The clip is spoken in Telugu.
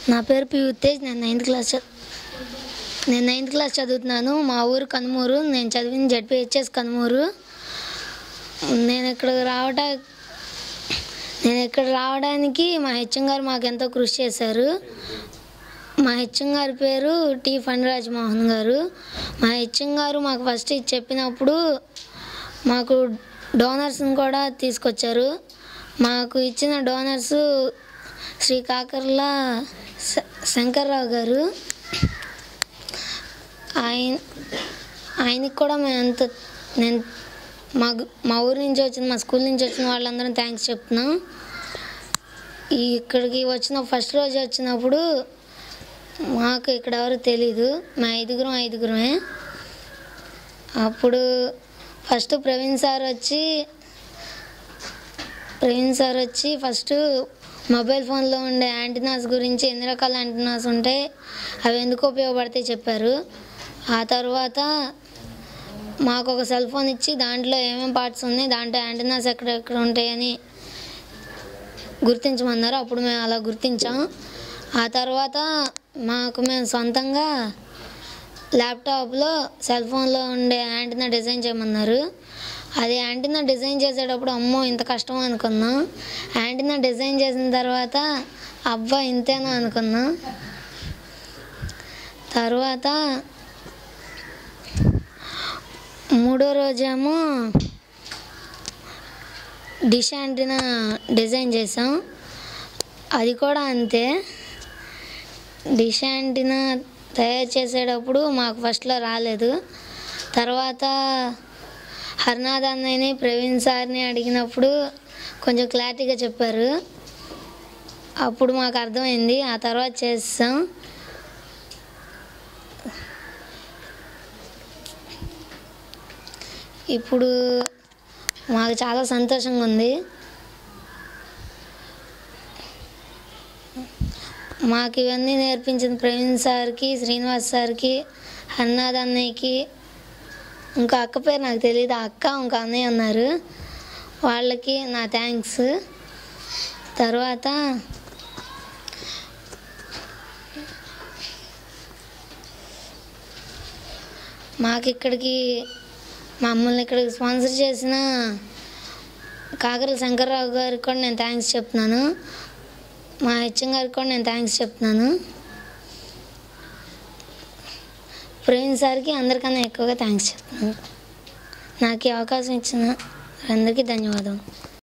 నా పేరు పి ఉత్తేజ్ నేను నైన్త్ క్లాస్ చ- నేను నైన్త్ క్లాస్ చదువుతున్నాను మా ఊరు కనుమూరు నేను చదివిన జడ్పిహెచ్ఎస్ కనుమూరు నేను ఇక్కడ రావట నేను ఇక్కడ రావడానికి మా హెచ్ఎం గారు మాకు ఎంతో కృషి చేశారు మా హెచ్ఎం గారి పేరు టి ఫణిరాజ్ మోహన్ గారు మా హెచ్ఎం గారు మాకు ఫస్ట్ ఇది చెప్పినప్పుడు మాకు డోనర్స్ని కూడా తీసుకొచ్చారు మాకు ఇచ్చిన డోనర్స్ శ్రీ కాకర్ల శ- శంకర్రావు గారు ఆయన ఆయనకి కూడా మేము ఎంత నేను మా మా ఊరి నుంచి వచ్చిన మా స్కూల్ నుంచి వచ్చిన వాళ్ళందరం థ్యాంక్స్ చెప్తున్నాం ఈ ఇక్కడికి వచ్చిన ఫస్ట్ రోజు వచ్చినప్పుడు మాకు ఇక్కడ ఎవరు తెలీదు మా ఐదుగురం ఐదుగురమే అప్పుడు ఫస్ట్ ప్రవీణ్ సార్ వచ్చి ప్రవీణ్ సార్ వచ్చి ఫస్ట్ మొబైల్ ఫోన్లో ఉండే యాంటీనాస్ గురించి ఎన్ని రకాల యాంటీనాస్ ఉంటాయి అవి ఎందుకు ఉపయోగపడతాయి చెప్పారు ఆ తర్వాత మాకు ఒక సెల్ ఫోన్ ఇచ్చి దాంట్లో ఏమేమి పార్ట్స్ ఉన్నాయి దాంట్లో యాంటీనాస్ ఎక్కడెక్కడ ఉంటాయని గుర్తించమన్నారు అప్పుడు మేము అలా గుర్తించాం ఆ తర్వాత మాకు మేము సొంతంగా ల్యాప్టాప్లో సెల్ ఫోన్లో ఉండే యాంటీనా డిజైన్ చేయమన్నారు అది యాంటీనా డిజైన్ చేసేటప్పుడు అమ్మో ఇంత కష్టం అనుకున్నాం యాంటీనా డిజైన్ చేసిన తర్వాత అబ్బా ఇంతేనా అనుకున్నా తర్వాత మూడో రోజేమో డిష్ యాంటీనా డిజైన్ చేసాం అది కూడా అంతే డిష్ యాంటీనా తయారు చేసేటప్పుడు మాకు ఫస్ట్లో రాలేదు తర్వాత హర్నాథ్ అన్నయ్యని ప్రవీణ్ సార్ని అడిగినప్పుడు కొంచెం క్లారిటీగా చెప్పారు అప్పుడు మాకు అర్థమైంది ఆ తర్వాత చేస్తాం ఇప్పుడు మాకు చాలా సంతోషంగా ఉంది మాకు ఇవన్నీ నేర్పించిన ప్రవీణ్ సార్కి శ్రీనివాస్ సార్కి హర్నాథ్ అన్నయ్యకి ఇంకా అక్క పేరు నాకు తెలియదు ఆ అక్క ఇంకా అన్నయ్య ఉన్నారు వాళ్ళకి నా థ్యాంక్స్ తర్వాత మాకు ఇక్కడికి మమ్మల్ని ఇక్కడికి స్పాన్సర్ చేసిన కాకరల శంకర్రావు గారికి కూడా నేను థ్యాంక్స్ చెప్తున్నాను మా హెచ్ఎం గారికి కూడా నేను థ్యాంక్స్ చెప్తున్నాను ప్రవీణ్ సార్కి అందరికన్నా ఎక్కువగా థ్యాంక్స్ చెప్తున్నాను నాకు ఈ అవకాశం ఇచ్చిన అందరికీ ధన్యవాదాలు